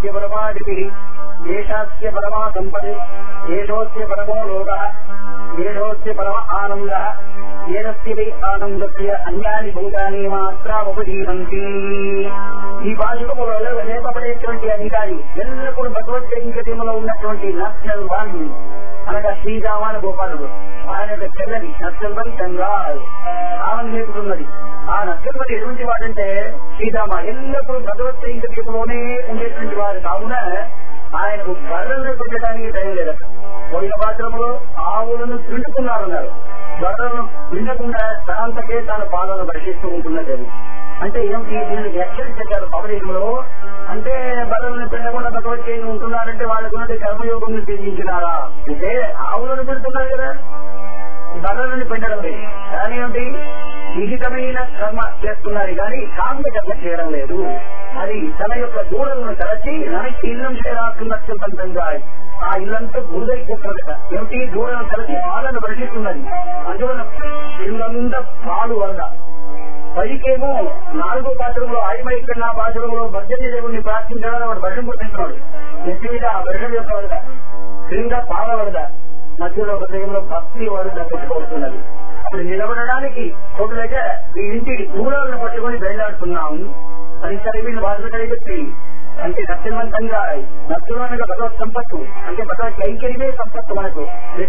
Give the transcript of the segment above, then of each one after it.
ఏషాస్య పరమాదిపి ఏషాస్య పరమా సంపది ఏషోస్య పరమో లోక ఏషోస్య పరమ ఆనంద ఏదస్య వై ఆనందస్య అన్యాని భూతాని మాత్రముపజీవంతి ఈ బాధ్యతలో లేపబడేటువంటి అధికారి ఎల్లప్పుడూ భగవద్గీతలో ఉన్నటువంటి నక్సల్ వన్ అనగా శ్రీరామాన గోపాలుడు ఆయన యొక్క చెల్లని నక్సల్వని గంగాల్ ఆమె నేర్పుతున్నది ఆ నక్సల్వని ఎటువంటి వాడంటే శ్రీరామ ఎల్లప్పుడూ భగవద్గీతలోనే ఉండేటువంటి వారు కావున ఆయనకు బర్రెలను పెట్టడానికి టైం లేదట పోయిన పాత్రములో ఆవులను పిండుకున్నారన్నారు బర్రెలను పిండకుండా తనంతకే తాను పాలను రక్షిస్తూ ఉంటున్నది అది అంటే ఏమిటి దీన్ని హెచ్చరించారు పవనీయంలో అంటే బర్రెలను పిండకుండా భగవద్గీత ఉంటున్నారంటే వాళ్ళకు ఉన్నది కర్మయోగం త్యజించినారా అంటే ఆవులను పెడుతున్నారు కదా బర్రెలను పిండడం లేదు కానీ ఏమిటి విహితమైన కర్మ చేస్తున్నారు కానీ కామ్య కర్మ చేయడం లేదు అది తన యొక్క దూడలను తరచి ననకి ఇల్లం చేరాకున్నట్టు పంతంగా ఆ ఇల్లంతా బురుదైపోతున్నదట ఏమిటి దూడలను తరచి పాలను రక్షిస్తున్నది అందువల్ల ఇల్లంతా పాలు వరద పైకేమో నాలుగో పాత్రంలో ఆయమైకన్నా పాత్రంలో భద్రత దేవుణ్ణి ప్రార్థించడానికి వాడు వర్షం పుట్టిస్తున్నాడు నెత్తి మీద ఆ వర్షం యొక్క వరద క్రింద పాల వరద మధ్యలో హృదయంలో భక్తి వరద పెట్టుకోవస్తున్నది అప్పుడు నిలబడడానికి చోటు దగ్గర ఈ ఇంటి దూరాలను పట్టుకొని బయలుదేరుతున్నాం పరిసరమైన బాధలు కలిగి అంటే నత్యవంతంగా నత్యమనగా భగవత్ సంపత్తు అంటే భగవత్ కైకర్యమే సంపత్తు మనకు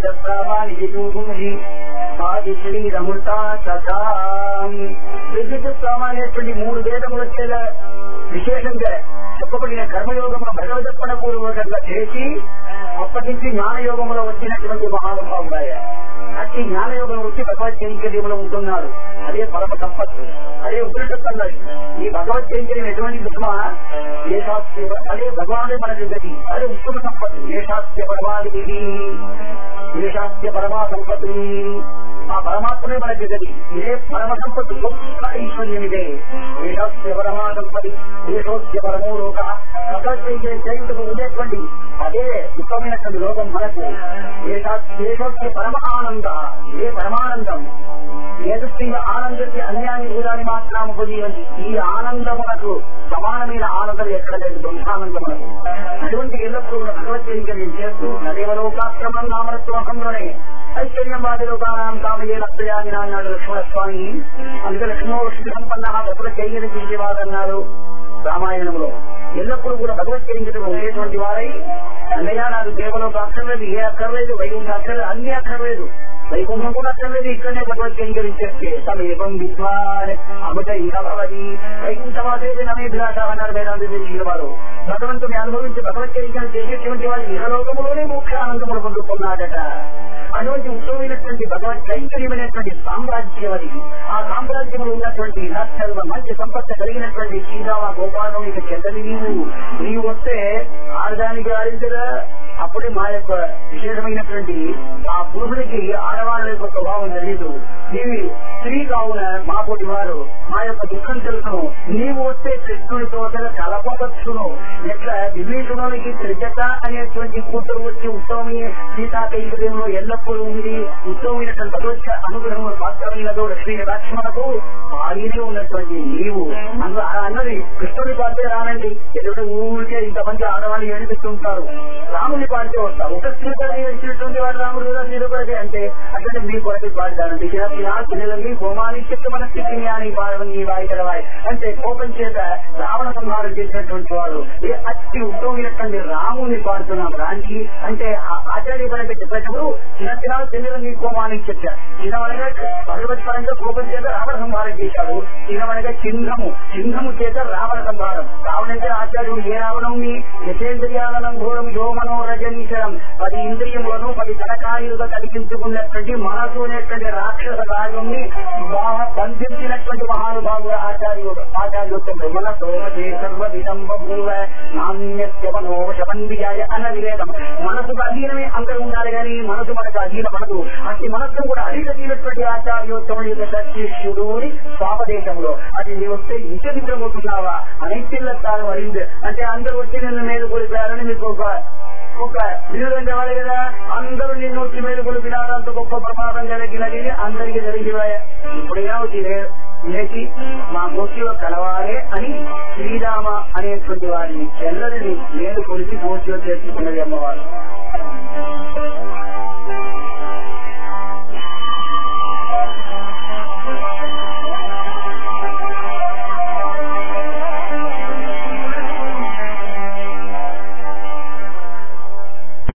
రముల్తా అనేటువంటి మూడు వేదములు వచ్చేలా విశేషంగా చెప్పబడిన కర్మయోగమును భగవదర్పణ పూర్వకంగా చేసి అప్పటి నుంచి జ్ఞానయోగంలో వచ్చినటువంటి మహానుభావుడాయ అట్టి జ్ఞానయోగం వచ్చి భగవత్ కైంకర్యంలో ఉంటున్నారు అదే పరమ సంపత్తు అదే ఉపనిషత్తులు ఈ భగవత్ కైంకర్యం ఎటువంటి దుఃఖమా ఏ శాస్త్ర అదే భగవానుడే మనకి గతి అదే ఉత్తమ సంపత్తు ఏ శాస్త్ర పరమాది ఏ శాస్త్ర పరమా సంపత్తి ఆ పరమాత్మనే మనకి గతి ఇదే పరమ సంపత్తు గొప్ప ఐశ్వర్యం ఇదే ఏ శాస్త్ర పరమా సంపత్తి దేశోస్య పరమో లోక భగవత్ కైంకర్యం ఉండేటువంటి అదే ఉత్తమైనటువంటి లోకం మనకు ఏ దేశోస్య పరమ ఆనంద ఏ పరమానందం ఏదృష్టిగా ఆనందకి అన్యాన్ని భూతాన్ని మాత్రం ఉపజీవంతి ఈ ఆనందమునకు సమానమైన ఆనందం ఎక్కడ లేదు బ్రహ్మానందమునకు అటువంటి ఎల్లప్పుడూ భగవద్గీత చేస్తూ నదేవలోకాక్రమం నామరత్వకంలోనే ఐశ్వర్యం వాది లోకానాం కామయే లక్ష్యాన్ని అన్నాడు లక్ష్మణస్వామి అందుకే లక్ష్మో లక్ష్మి సంపన్న భగవత్ కైగని చేసేవారన్నారు రామాయణంలో ఎల్లప్పుడూ కూడా భగవద్గీతలో ఉండేటువంటి వారై అన్నయ్య నాకు దేవలోకి అక్కర్లేదు ఏ అక్కర్లేదు వైకుంఠ అక్కర్లేదు అన్ని అక్కర్లేదు వైకుంఠం కూడా అక్కర్లేదు ఇక్కడనే భగవద్గీకరించేస్తే సమీపం విద్వాన్ అమృత ఇంకవది వైకుంఠవాదేవి నమేభిలాష అన్నారు వేదాంత తెలిసిన వారు భగవంతుని అనుభవించి భగవద్గీకరణ చేసేటువంటి వారు ఇహలోకములోనే మోక్షానందములు పొందుకున్నాడట అటువంటి ఉత్తమమైనటువంటి భగవత్ కైంకర్యమైనటువంటి సామ్రాజ్యం అది ఆ సామ్రాజ్యంలో ఉన్నటువంటి నచ్చల్వ మంచి సంపత్తి కలిగినటువంటి శ్రీరామ గోపాలం ఇక చెందని నీవు నీవు వస్తే ఆడదానికి ఆడించగా అప్పుడే మా యొక్క విశేషమైనటువంటి ఆ పురుషుడికి ఆడవాళ్ళ యొక్క స్వభావం తెలియదు నీవి స్త్రీ కావున మా పోటీ వారు మా యొక్క దుఃఖం తెలుసును నీవు వస్తే కృష్ణుడితో కలపవచ్చును ఎట్లా విభీషణునికి త్రిజట అనేటువంటి కూతురు వచ్చి ఉత్తమమైన సీతా కైంకర్యంలో ఎల్లప్పుడూ ఉంది ఉత్తమమైనటువంటి భగవత్ అనుగ్రహం పాత్రమైనదో శ్రీ లక్ష్మణకు ఆగినే ఉన్నటువంటి నీవు అందు అన్నది కృష్ణుడి పాడితే రానండి ఎదుటి ఊరికే ఇంతమంది ఆడవాళ్ళు ఏడిపిస్తుంటారు రాముని పాడితే వస్తారు ఒక స్త్రీ కూడా ఏడిచినటువంటి వాడు రాముడు కదా మీరు కూడా అంటే అట్లనే మీ కొరకు పాడతాను పిల్లలకి హోమాని చెట్టు మన స్థితిని అని పాడని వాయికరవాయి అంటే కోపం చేత రావణ సంహారం చేసినటువంటి వాడు ఏ అతి ఉత్తమమైనటువంటి రాముని పాడుతున్నాం రాంచి అంటే ఆచార్య పరంగా చెప్పేటప్పుడు చిన్న చిన్న పిల్లలని కోమాని చెప్పారు చిన్నవనగా భగవత్ పరంగా కోపం చేత రావణ సంహారం చేశాడు చిన్నవనగా చింహము చింహము చేత రావణ సంహారం రావణంటే ఆచార్యుడు ఏ రావణంని యథేంద్రియాలను ఘోరం యోమనో రజనీశరం పది ఇంద్రియములను పది తలకాయులుగా కల్పించుకున్నటువంటి మనసు అనేటువంటి రాక్షస రాగంని బాగా బంధించినటువంటి మహానుభావుడు ఆచార్యుడు ఆచార్యుడు మన సోమజే సర్వ విదంబూవ నాణ్యవనోషమందియాయ అన్న వివేకం మనసుకు అధీనమే అందరూ ఉండాలి కానీ మనసు మనకు అధీనపడదు అట్టి మనస్సును కూడా అధీనటువంటి ఆచార్యోత్తముడు యొక్క శిష్యుడు అని స్వాపదేశంలో అది నీ వస్తే ఇంత నిద్రపోతున్నావా అనిత్యలత్తాను అయింది అంటే అందరూ వచ్చి నిన్ను మీద కొలిపారని మీకు ఒక ఒక విధంగా వాడే కదా అందరూ నిన్ను వచ్చి మీద కొలిపినారు అంత గొప్ప ప్రమాదం కలిగినది అందరికీ జరిగిపోయా ఇప్పుడు ఏమవుతుంది లేచి మా గోష్ఠిలో కలవాలే అని శ్రీరామ అనేటువంటి వారిని చెల్లెల్ని నేను కొలిసి గోష్ఠిలో చేర్చుకున్నది అమ్మవారు